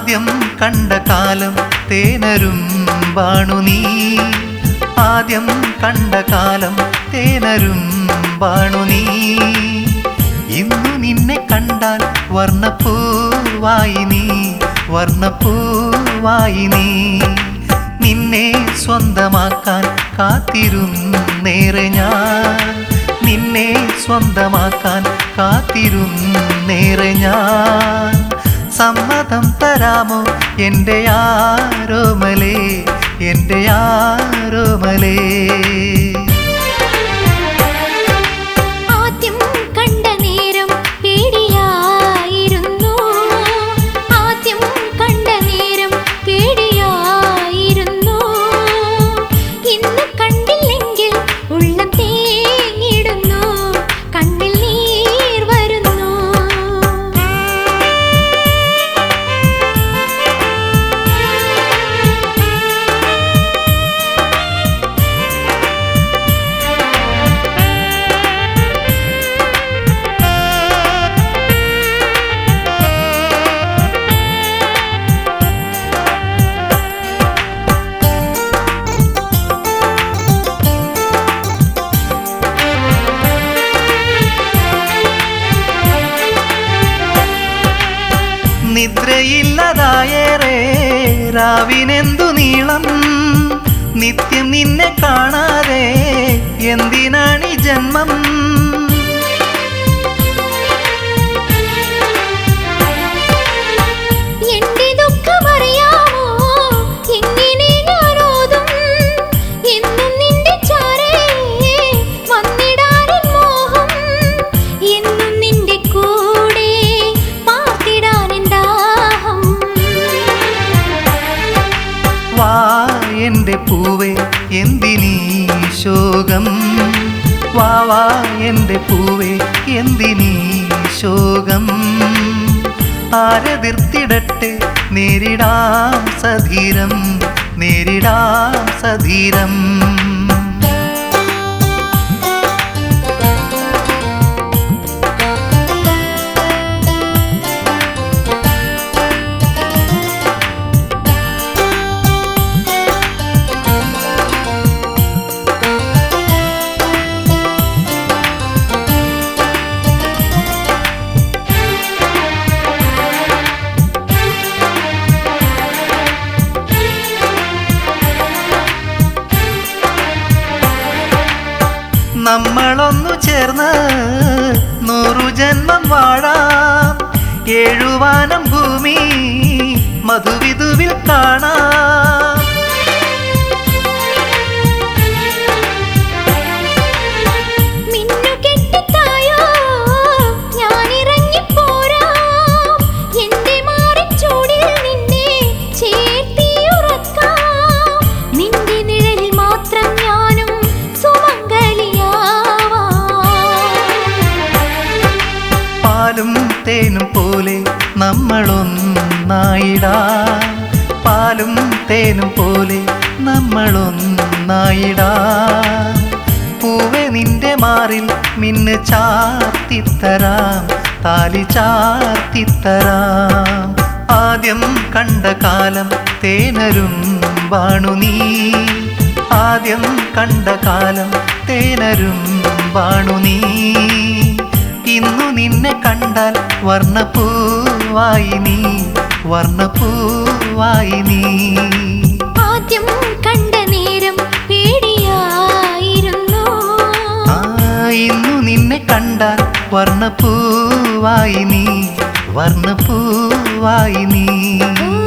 ആദ്യം കണ്ട കാലം തേനരും വാണു നീ ആദ്യം കണ്ട കാലം തേനരും വാണു നീ ഇന്നു നിന്നെ കണ്ടാൽ വർണ്ണപ്പൂവായി നീ വർണ്ണപ്പൂവായി നീ നിന്നെ സ്വന്തമാക്കാൻ കാത്തിരുന്നേറെ ഞാൻ നിന്നെ സ്വന്തമാക്കാൻ കാത്തിരുന്നേറെ ഞാൻ സമ്മതം തരാമോ എൻ്റെ ആരോമലേ എൻ്റെ ആരോമലേ ആദ്യം കണ്ട നേരം പേടിയായിരുന്നു ആദ്യം കണ്ട നേരം പേടിയായിരുന്നു ഇന്ന് കണ്ടില്ലെങ്കിൽ ഉള്ളം തേങ്ങിടുന്നു കണ്ണിൽ നീർ വരുന്നു നിദ്രയില്ലതായേറെ രാവിനെന്തു നീളം നിത്യം നിന്നെ കാണാതെ എന്തിനാണീ ജന്മം എന്റെ ദുഃഖമറിയാമോ എങ്ങനെ ഞാൻ ഓതും എന്നും നിന്റെ ചാരേ വന്നിടാൻ മോഹം എന്നും നിന്റെ കൂടെ പാർത്തിടാൻ ദാഹം വാ എൻ്റെ പൂവേ എന്തിനീ ശോകം വാ വാ എൻ്റെ പൂവേ എന്തിനീ ശോകം ആരതിർത്തിടട്ടെ നേരിടാം സധീരം നേരിടാം സധീരം നമ്മളൊന്നു ചേർന്ന് നൂറു ജന്മം വാഴാം ഏഴുവാനം ഭൂമി മധുവിധുവിൽ കാണാം മിന്നു കെട്ടിത്തായോ ഞാൻ ഇറങ്ങിപ്പോരാം എന്റെ മാറിച്ചൂടിൽ നിന്നെ ചേർത്തിയുറക്കാം നിന്റെ നിഴലിൽ മാത്രം ഞാനും സുമംഗലിയാവാം പാലും തേനും പോലെ നമ്മളൊന്നായിടാം പാലും തേനും പോലെ നമ്മളൊന്നായിടാം പൂവെ നിന്റെ മാറിൽ മിന്ന് ചാർത്തിത്തരാം താലി ചാർത്തിത്തരാം ആദ്യം കണ്ട കാലം തേനരും വാണു നീ ആദ്യം കണ്ട കാലം തേനരും വാണു നീ ഇന്നു നിന്നെ കണ്ടാൽ വർണ്ണപ്പൂവായി നീ വർണ്ണപ്പൂവായി നീ ആദ്യം കണ്ട നേരം പേടിയായിരുന്നു ആ ഇന്നു നിന്നെ കണ്ടാൽ വർണ്ണപ്പൂവായി നീ വർണ്ണപ്പൂവായി നീ ഓ